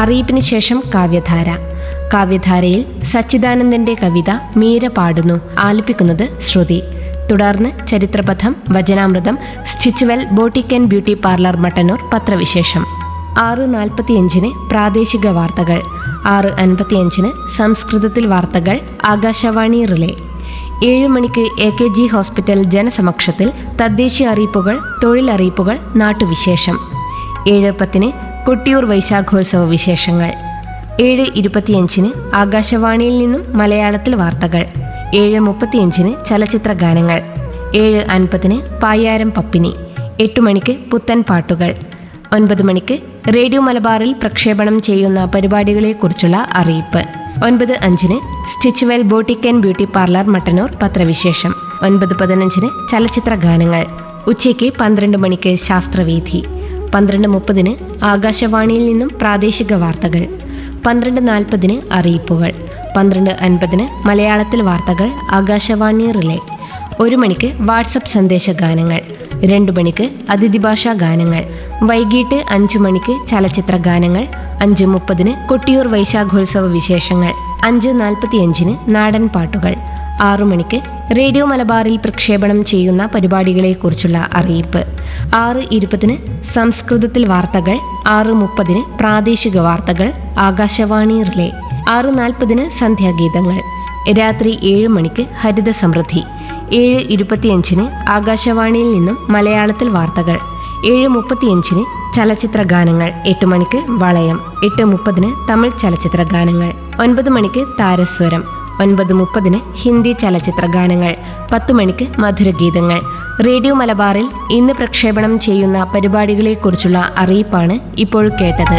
അറിയിപ്പിന് ശേഷം കാവ്യധാര കാവ്യധാരയിൽ സച്ചിദാനന്ദന്റെ കവിത മീര പാടുന്നു ആലപിക്കുന്നത് ശ്രുതി തുടർന്ന് ചരിത്രപഥം വചനാമൃതം Stitchwell boutique and beauty parlour Mattannur പത്രവിശേഷം ആറ് നാൽപ്പത്തിയഞ്ചിന് പ്രാദേശിക വാർത്തകൾ ആറ് അൻപത്തിയഞ്ചിന് സംസ്കൃതത്തിൽ വാർത്തകൾ ആകാശവാണി റിലേ ഏഴ് മണിക്ക് എ കെ ജി ഹോസ്പിറ്റൽ ജനസമക്ഷത്തിൽ തദ്ദേശീയ അറിയിപ്പുകൾ തൊഴിലറിയിപ്പുകൾ നാട്ടുവിശേഷം ഏഴ് പത്തിന് കൊട്ടിയൂർ വൈശാഖോത്സവ വിശേഷങ്ങൾ ഏഴ് ഇരുപത്തിയഞ്ചിന് ആകാശവാണിയിൽ നിന്നും മലയാളത്തിൽ വാർത്തകൾ ഏഴ് മുപ്പത്തിയഞ്ചിന് ചലച്ചിത്ര ഗാനങ്ങൾ ഏഴ് അൻപതിന് പായാരം പപ്പിനി എട്ട് മണിക്ക് പുത്തൻ പാട്ടുകൾ ഒൻപത് മണിക്ക് റേഡിയോ മലബാറിൽ പ്രക്ഷേപണം ചെയ്യുന്ന പരിപാടികളെക്കുറിച്ചുള്ള അറിയിപ്പ് ഒൻപത് അഞ്ചിന് Stitchwell boutique and beauty parlour Mattannur പത്രവിശേഷം ഒൻപത് പതിനഞ്ചിന് ചലച്ചിത്ര ഗാനങ്ങൾ ഉച്ചയ്ക്ക് പന്ത്രണ്ട് മണിക്ക് ശാസ്ത്രവീഥി പന്ത്രണ്ട് മുപ്പതിന് ആകാശവാണിയിൽ നിന്നും പ്രാദേശിക വാർത്തകൾ പന്ത്രണ്ട് നാൽപ്പതിന് അറിയിപ്പുകൾ പന്ത്രണ്ട് അൻപതിന് മലയാളത്തിൽ വാർത്തകൾ ആകാശവാണി റിലേ ഒരു മണിക്ക് വാട്സപ്പ് സന്ദേശ ഗാനങ്ങൾ രണ്ടു മണിക്ക് അതിഥി ഭാഷാ ഗാനങ്ങൾ വൈകിട്ട് അഞ്ചു മണിക്ക് ചലച്ചിത്ര ഗാനങ്ങൾ അഞ്ച് മുപ്പതിന് കൊട്ടിയൂർ വൈശാഖോത്സവ വിശേഷങ്ങൾ അഞ്ച് നാൽപ്പത്തിയഞ്ചിന് നാടൻ പാട്ടുകൾ ആറു മണിക്ക് റേഡിയോ മലബാറിൽ പ്രക്ഷേപണം ചെയ്യുന്ന പരിപാടികളെക്കുറിച്ചുള്ള അറിയിപ്പ് ആറ് ഇരുപതിന് സംസ്കൃതത്തിൽ വാർത്തകൾ ആറ് മുപ്പതിന് പ്രാദേശിക വാർത്തകൾ ആകാശവാണി റിലേ ആറ് നാൽപ്പതിന് സന്ധ്യാഗീതങ്ങൾ രാത്രി ഏഴ് മണിക്ക് ഹരിത സമൃദ്ധി ഏഴ് ഇരുപത്തിയഞ്ചിന് ആകാശവാണിയിൽ നിന്നും മലയാളത്തിൽ വാർത്തകൾ ഏഴ് മുപ്പത്തിയഞ്ചിന് ചലച്ചിത്ര ഗാനങ്ങൾ എട്ട് മണിക്ക് വളയം എട്ട് മുപ്പതിന് തമിഴ് ചലച്ചിത്ര ഗാനങ്ങൾ ഒൻപത് മണിക്ക് താരസ്വരം ഒൻപത് മുപ്പതിന് ഹിന്ദി ചലച്ചിത്ര ഗാനങ്ങൾ പത്ത് മണിക്ക് മധുരഗീതങ്ങൾ റേഡിയോ മലബാറിൽ ഇന്ന് പ്രക്ഷേപണം ചെയ്യുന്ന പരിപാടികളെക്കുറിച്ചുള്ള അറിയിപ്പാണ് ഇപ്പോൾ കേട്ടത്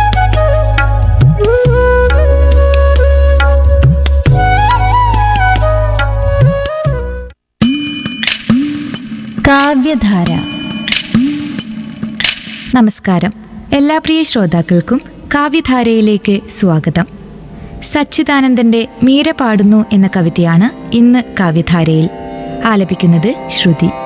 കാവ്യധാര നമസ്കാരം എല്ലാ പ്രിയ ശ്രോതാക്കൾക്കും കാവ്യധാരയിലേക്ക് സ്വാഗതം സച്ചിദാനന്ദന്റെ മീര പാടുന്നു എന്ന കവിതയാണ് ഇന്ന് കാവ്യധാരയിൽ ആലപിക്കുന്നത് ശ്രുതി